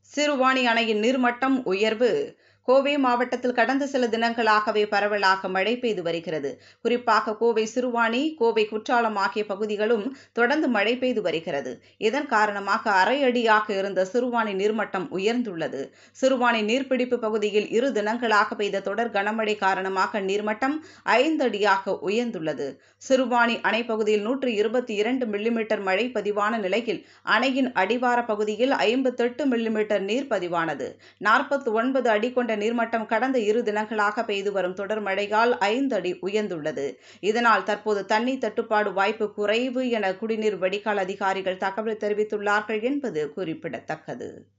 சிறுவாணி அணையின் நீர்மட்டம் உயர்வு கோவை மாவட்டத்தில் கடந்த சில தினங்களாகவே பரவலாக மழை பெய்து வருகிறது குறிப்பாக கோவை சிறுவாணி கோவை குற்றாலம் ஆகிய பகுதிகளும் தொடர்ந்து மழை பெய்து வருகிறது இதன் காரணமாக அரை அடியாக இருந்த சிறுவாணி நீர்மட்டம் உயர்ந்துள்ளது சிறுவாணி நீர்பிடிப்பு பகுதியில் இரு தினங்களாக பெய்த தொடர் கனமழை காரணமாக நீர்மட்டம் ஐந்து அடியாக உயர்ந்துள்ளது சிறுவாணி அணை பகுதியில் நூற்று இருபத்தி இரண்டு மில்லிமீட்டர் மழை பதிவான நிலையில் அணையின் அடிவார பகுதியில் ஐம்பத்தெட்டு மில்லிமீட்டர் நீர் பதிவானது நாற்பத்தி ஒன்பது அடி கொண்ட நீர்மட்டம் கடந்த இரு தினங்களாக பெய்து வரும் தொடர் மழையால் ஐந்து அடி உயர்ந்துள்ளது இதனால் தற்போது தண்ணீர் தட்டுப்பாடு வாய்ப்பு குறைவு என குடிநீர் வடிகால் அதிகாரிகள் தகவல் தெரிவித்துள்ளார்கள் என்பது குறிப்பிடத்தக்கது